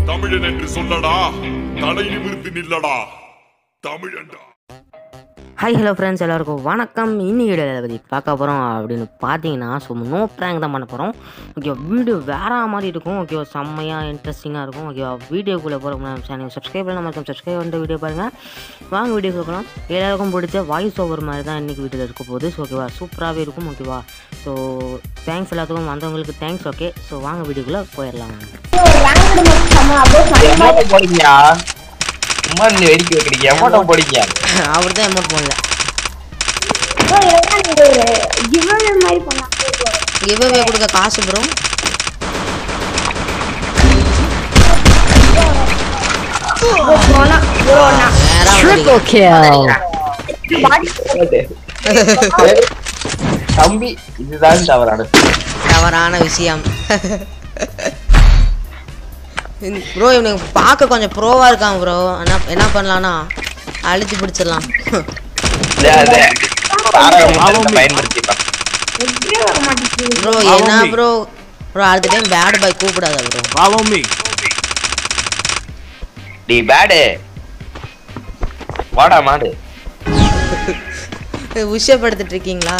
தமிழன் என்று சொல்லடா தலை நிமிர்ந்து நில்லடா தமிழன்டா ஹாய் ஹலோ ஃப்ரெண்ட்ஸ் எல்லாருக்கும் வணக்கம் இன்னைக்கு வீடியோவில் பற்றி பார்க்க போகிறோம் அப்படின்னு பார்த்தீங்கன்னா ஸோ நோ ப்ராங்க் தான் பண்ண போகிறோம் ஓகேவா வீடியோ வேற மாதிரி இருக்கும் ஓகேவா செம்மையாக இன்ட்ரெஸ்டிங்காக இருக்கும் ஓகேவா வீடியோக்குள்ளே போகிற சேனல் சப்ஸ்கிரைப் பண்ண மாதிரி சப்ஸ்கிரைப் பண்ணிட்டு வீடியோ பாருங்கள் வாங்க வீடியோ போகலாம் எல்லாருக்கும் பிடிச்ச வாய்ஸ் ஓவர் மாதிரி தான் இன்றைக்கி வீடியோவில் இருக்க போகுது ஸோ ஓகேவா சூப்பராகவே இருக்கும் ஓகேவா ஸோ தேங்க்ஸ் எல்லாத்துக்கும் வந்தவங்களுக்கு தேங்க்ஸ் ஓகே ஸோ வாங்க வீடியோக்குள்ளே போயிடலாம் எமோட்டோ போடுங்கயா சும்மா நீ வெடிக்க வைக்கிறீங்க எமோட்டோ போடுங்க அவர் தான் அமௌண்ட் பண்ணல கிவ்அவே கொடுக்க காசு ப்ரோ Triple kill. தம்பி இதுதான் தவறானது தவறான விஷயம் ப்ரோ இவனுக்கு பார்க்க கொஞ்சம் ப்ரோவா இருக்கான் ப்ரோ என்ன என்ன பண்ணலாம்னா அழுத்தி பிடிச்சிடலாம் இல்ல, அது தாரக பயன்படுத்திப்பான் ப்ரோ என்ன ப்ரோ ப்ரோ அடுத்த டைம் பேட் பாய் கூப்பிடாத ப்ரோ Follow me. டி பேடு வாடா மாடு விஷயப்படுத்திட்டு இருக்கீங்களா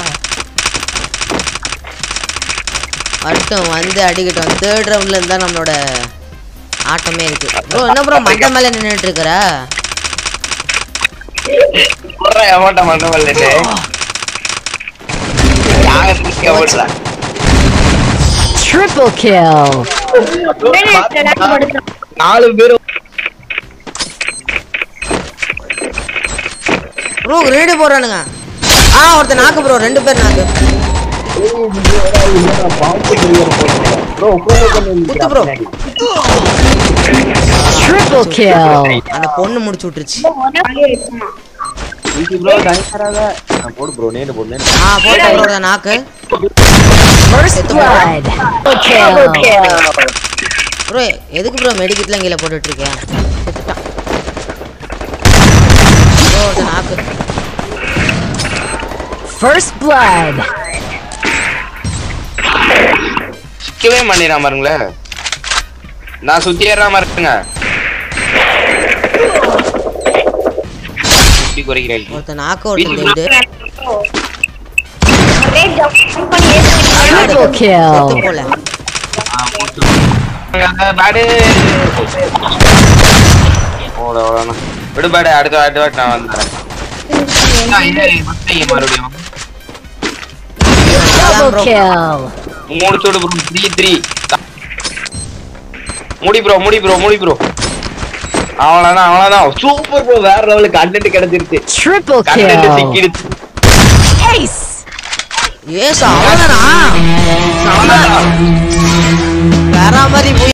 வரட்டும் வந்து அடிக்கட்டும் தேர்ட் ரவுண்ட்ல இருந்தா நம்மளோட ஆட்டமே இருக்கு ப்ரோ என்ன ப்ரோ மண்டை மேல நின்றுட்டு இருக்கிற போடுற எமோட்டோ மட்டும் வரலட்டு எமோட்டா Triple kill. நாலு பேரும் ப்ரோ ரேடு போடுறானுங்க ஆ ஒருத்தன் நாக்கு ப்ரோ ரெண்டு பேர் நாக்கு குத்து ப்ரோ Triple kill. அந்த பொண்ணு முடிச்சு விட்டுருச்சு போடு ப்ரோ நேடு போடு நேடு ஆ போட்டா ப்ரோ ஒரு நாக்கு First blood. Triple kill. Bro எதுக்கு ப்ரோ மெடிக்கெட்லாம் கீழே போட்டுட்டு இருக்கேன் செத்துட்டான் ப்ரோ ஒரு நாக்கு First blood. சிக்கவே பண்ணிடாம பாருங்களேன் நான் சுத்தி ஏறாம இருக்குங்க சுத்தி குறைக்கிறேன் ஒருத்தன் நாக்கு ஒருத்தன் டெட்டு Triple செத்து kill. போல பேடு ஓட ஓடண்ணா விடு பேடு அடுத்த அடுத்த வாட்டி நான் வந்துடுறேன் ஆ, இல்ல, இல்ல, மறுபடியும் மறுபடியும் Double bro. kill. மூணு சோடு ப்ரோ த்ரீ த்ரீ முடி ப்ரோ முடி ப்ரோ முடி ப்ரோ அவ்வளவுதான் அவ்வளவுதான் சூப்பர் ப்ரோ வேற லெவலுக்கு கண்டென்ட் கிடைச்சிருச்சு Triple கண்டென்ட் kill. சிக்கிடுச்சு Ace. ஏஸ் அவ்வளோதானா வேற மாதிரி போய்